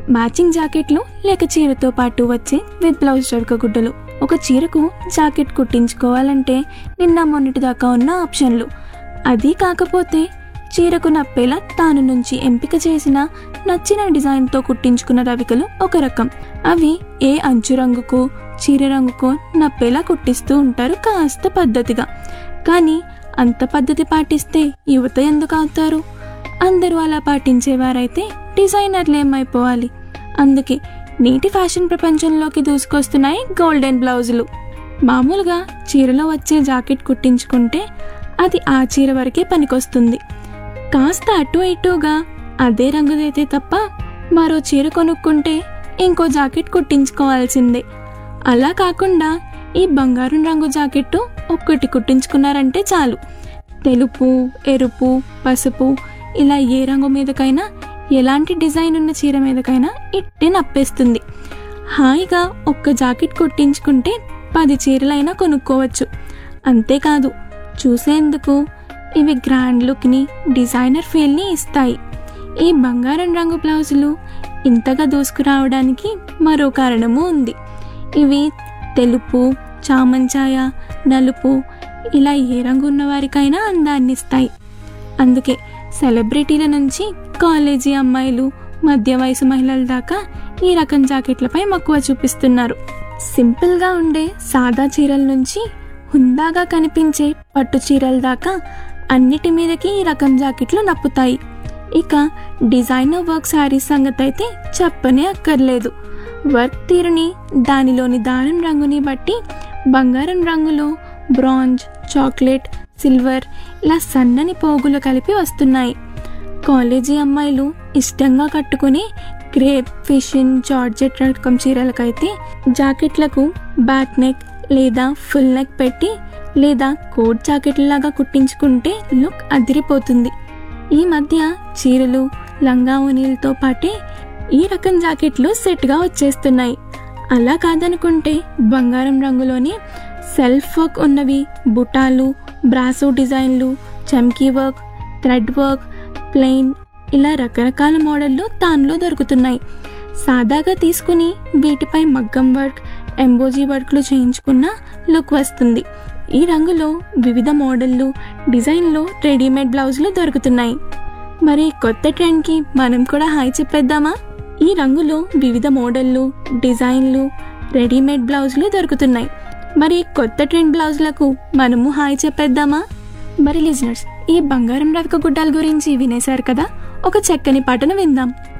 matching జాకెట్లు లేక చీరతో పాటు వచ్చే విత్ బ్లౌజ్ చరక గుడ్డలు ఒక చీరకు జాకెట్ కుట్టించుకోవాలంటే నిన్న మొన్నటి దాకా ఉన్న ఆప్షన్లు అది కాకపోతే చీరకు నప్పేలా తాను నుంచి ఎంపిక చేసిన నచ్చిన డిజైన్తో కుట్టించుకున్న రవికలు ఒక రకం అవి ఏ అంచు రంగుకో చీర రంగుకో నప్పేలా కుట్టిస్తూ ఉంటారు కాస్త పద్ధతిగా కానీ అంత పద్ధతి పాటిస్తే యువత ఎందుకు అవుతారు అందరూ అలా పాటించేవారైతే డిజైనర్లు ఏమైపోవాలి అందుకే నేటి ఫ్యాషన్ ప్రపంచంలోకి దూసుకొస్తున్నాయి గోల్డెన్ బ్లౌజులు మామూలుగా చీరలో వచ్చే జాకెట్ కుట్టించుకుంటే అది ఆ చీర వరకే పనికొస్తుంది కాస్త అటు ఇటుగా అదే రంగుదైతే తప్ప మరో చీర కొనుక్కుంటే ఇంకో జాకెట్ కుట్టించుకోవాల్సిందే అలా కాకుండా ఈ బంగారం రంగు జాకెట్టు ఒక్కటి కుట్టించుకున్నారంటే చాలు తెలుపు ఎరుపు పసుపు ఇలా ఏ రంగు మీదకైనా ఎలాంటి డిజైన్ ఉన్న చీర మీదకైనా ఇట్టే నప్పేస్తుంది హాయిగా ఒక్క జాకెట్ కుట్టించుకుంటే పది చీరలైనా కొనుక్కోవచ్చు అంతేకాదు చూసేందుకు ఇవి గ్రాండ్ లుక్ని డిజైనర్ ఫీల్ని ఇస్తాయి ఈ బంగారం రంగు బ్లౌజులు ఇంతగా దూసుకురావడానికి మరో కారణము ఉంది ఇవి తెలుపు చామంచాయ నలుపు ఇలా ఏ రంగు ఉన్న వారికైనా అందాన్ని ఇస్తాయి అందుకే సెలబ్రిటీల నుంచి కాలేజీ అమ్మాయిలు మధ్య వయసు మహిళల దాకా ఈ రకం జాకెట్లపై మక్కువ చూపిస్తున్నారు సింపుల్గా ఉండే సాదా చీరల నుంచి హుందాగా కనిపించే పట్టు చీరల దాకా అన్నిటి మీదకి ఈ రకం జాకెట్లు నప్పుతాయి ఇక డిజైనర్ వర్క్ శారీస్ సంగతి అయితే చెప్పనే అక్కర్లేదు వర్క్ తీరుని దానిలోని దారం రంగుని బట్టి బంగారం రంగులో బ్రాంజ్ చాక్లెట్ సిల్వర్ ఇలా సన్నని పోగులు కలిపి వస్తున్నాయి కాలేజీ అమ్మాయిలు ఇష్టంగా కట్టుకునే క్రేప్ ఫిషిన్ జార్జెట్ రకం చీరలకైతే జాకెట్లకు బ్యాక్ నెక్ లేదా ఫుల్ నెక్ పెట్టి లేదా కోట్ జాకెట్లాగా కుట్టించుకుంటే లుక్ అదిరిపోతుంది ఈ మధ్య చీరలు లంగా ఓనీలతో పాటే ఈ రకం జాకెట్లు సెట్గా వచ్చేస్తున్నాయి అలా కాదనుకుంటే బంగారం రంగులోని సెల్ఫ్ వర్క్ ఉన్నవి బుటాలు బ్రాసో డిజైన్లు చమ్కీ వర్క్ థ్రెడ్ వర్క్ ప్లెయిన్ ఇలా రకరకాల మోడళ్ళు దానిలో దొరుకుతున్నాయి సాదాగా తీసుకుని వీటిపై మగ్గం వర్క్ ఎంబోజీ వర్క్లు చేయించుకున్న లుక్ వస్తుంది ఈ రంగులో వివిధ మోడళ్ళు డిజైన్లో రెడీమేడ్ బ్లౌజులు దొరుకుతున్నాయి మరి కొత్త ట్రెండ్కి మనం కూడా హాయ్ చెప్పేద్దామా ఈ రంగులో వివిధ మోడళ్ళు డిజైన్లు రెడీమేడ్ బ్లౌజులు దొరుకుతున్నాయి మరి కొత్త ట్రెండ్ బ్లౌజులకు మనము హాయ్ చెప్పేద్దామా మరి లిజనర్స్ ఈ బంగారం రవిక గుడ్డాల గురించి వినేశారు కదా ఒక చక్కని పాటను విందాం